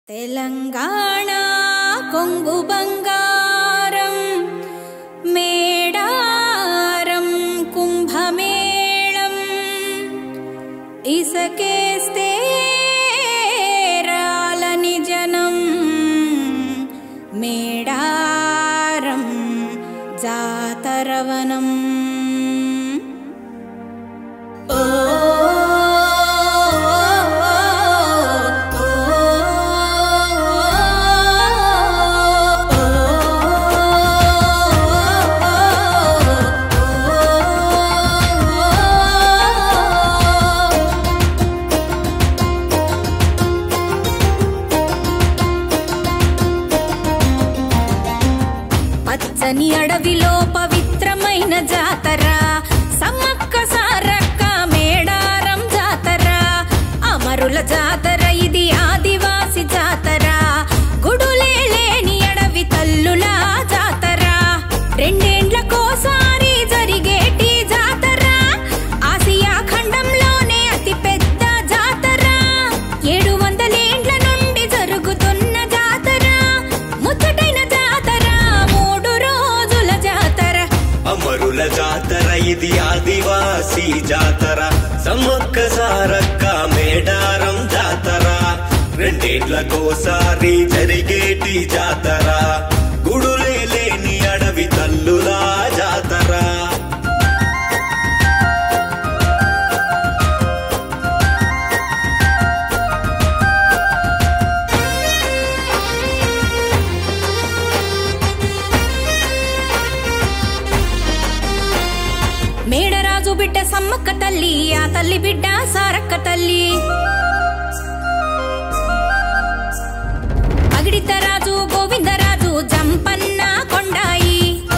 తెలంగాణ కొంగు బంగారం మేడారం కుంభమేళం ఇసకేస్తే రాలని జనం మేడారం జాతరవనం ఓ పచ్చని అడవిలో పవిత్రమైన జాతర సమ్మక్క సారక్క మేడారం జాతర అమరుల జాతర ఇది ఆదివాసి జాతర గుడులే లేని అడవి తల్లుల జాతర రెండేండ్లకోసారి జరిగేటి జాతర ఆసియా ఖండంలోనే అతి పెద్ద జాతర ఏడు వందలేండ్ల నుండి జరుగుతున్న జాతర ముచ్చటైన జాతర మూడు రోజుల జాతర అమరుల జాతర ఇది ఆదివాసీ జాతర సమ్మక్క సారక్క మేడారం జాతర రెండేళ్లకోసారి జరిగేటి జాతర గుడులే లేని అడవి తల్లులా జాతర మేడరాజు బిడ్డ సమ్మక్క తల్లి ఆ తల్లి బిడ్డ సారక్క తల్లి పగిడితరాజు గోవిందరాజు జంపన్న కొండాయి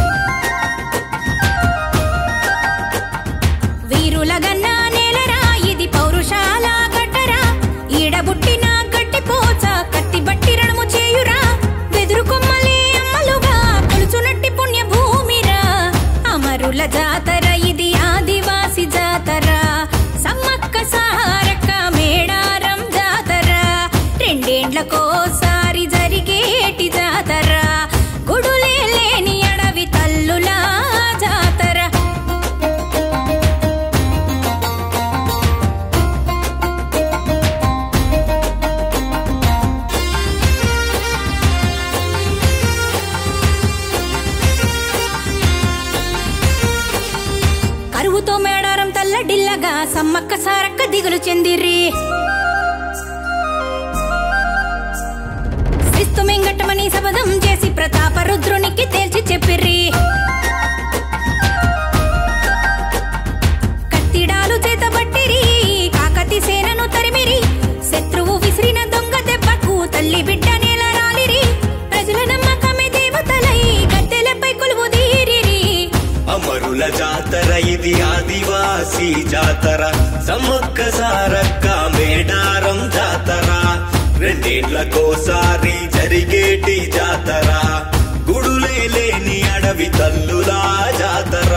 వీరుల గన్న నేలరా ఇది పౌరుషాల గడ్డరా ఈడబుట్టిన గట్టి పోచ కత్తి బట్టి రణము చేయురా వెదురు కొమ్మలే అమ్మలుగా కొలుచునట్టి పుణ్య భూమిరా అమరుల జాతర ఇది ఆదివాసి జాతర సమ్మక్క సారక్క మేడారం జాతర రెండేండ్లకోసారి జరిగేటి జాతర గుడులే లేని అడవి తల్లుల జాతర కరువుతో మేడారం తల్లడిల్లగా సమ్మక్క సారక్క దిగులు చెందిర్రి శిస్తు మెంగట్టమని శపథం చేసి ప్రతాప రుద్రునికి తేల్చి చెప్పిర్రి కత్తిడాలు చేతబట్టిరి కాకతి సేనను తరిమిరి శత్రువు విసిరిన దొంగ దెబ్బకు తల్లి బిడ్డ నేల రాలిరి ప్రజల నమ్మకమే దేవతలై గద్దెలపై కొలువు తీరిరి అమరుల జాతర ఇది ఆదివాసీ జాతర సమ్మక్క సారక్క మేడారం జాతర రెండేళ్లకోసారి జరిగేటి జాతర గుడులే లేని అడవి తల్లులా జాతర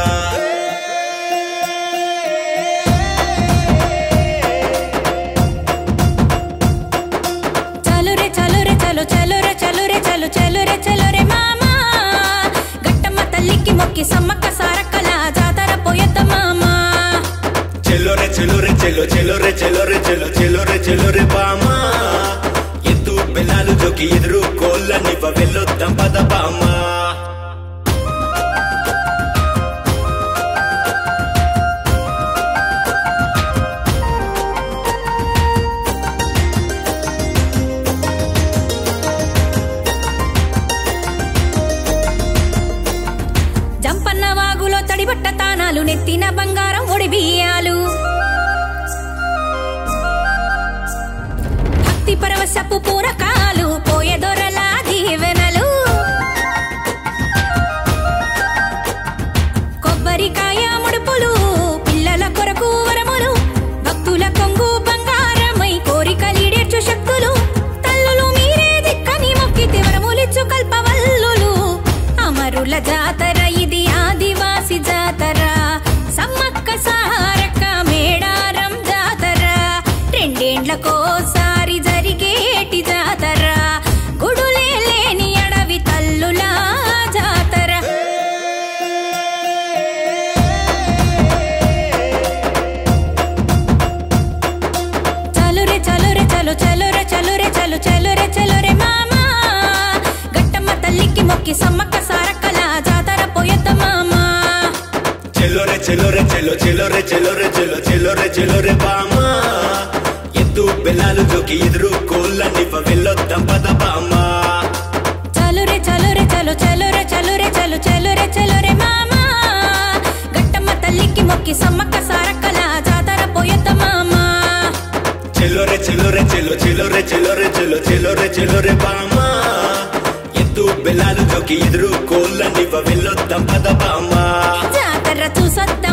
చలో రే చలో రే చలో చలో రే చలో రే చలో చలో రే చలో రే మామా గట్టమ్మ తల్లికి మొక్కి సమ్మక్క సారక్కల జాతర పోయొద్ద మామా చెల్లోరే చెల్లోరే చెల్లో చెల్లోరే చెల్లోరే చెల్లో చెల్లోరే చెల్లోరే బామా ఎత్తు బెల్లాలు జోకి ఎదురు కోళ్ళనివ్వ వెళ్ళొద్దాం పద బామా జంపన్న వాగులో తడిబట్ట తానాలు నెత్తిన బంగారం ఒడి బియ్యాలు భక్తి పరవశపు పూరకాలు పోయెదొరలా దీవెనలు చెలో రే చెలో చెలో రే చెలో రే చెలో చెలో రే చెలో రే బామా ఎద్దు బెల్లాలు జోకి ఎదురు కోళ్ళనివ్వ వెళ్ళొద్దాం పద బామా చలో రే చలో రే చలో చలో రే చలో రే చలో చలో రే చలో రే మామా గట్టమ్మ తల్లికి మొక్కి సమ్మక్క సారక్కల జాతర పోయొద్ద మామా చెలో రే చెలో రే చెలో చెలో రే చెలో రే చెలో చెలో రే చెలో రే బామా ఎద్దు బెల్లాలు జోకి ఎదురు కోళ్ళనివ్వ వెళ్ళొద్దాం పద బామా జాతర చూసొద్ద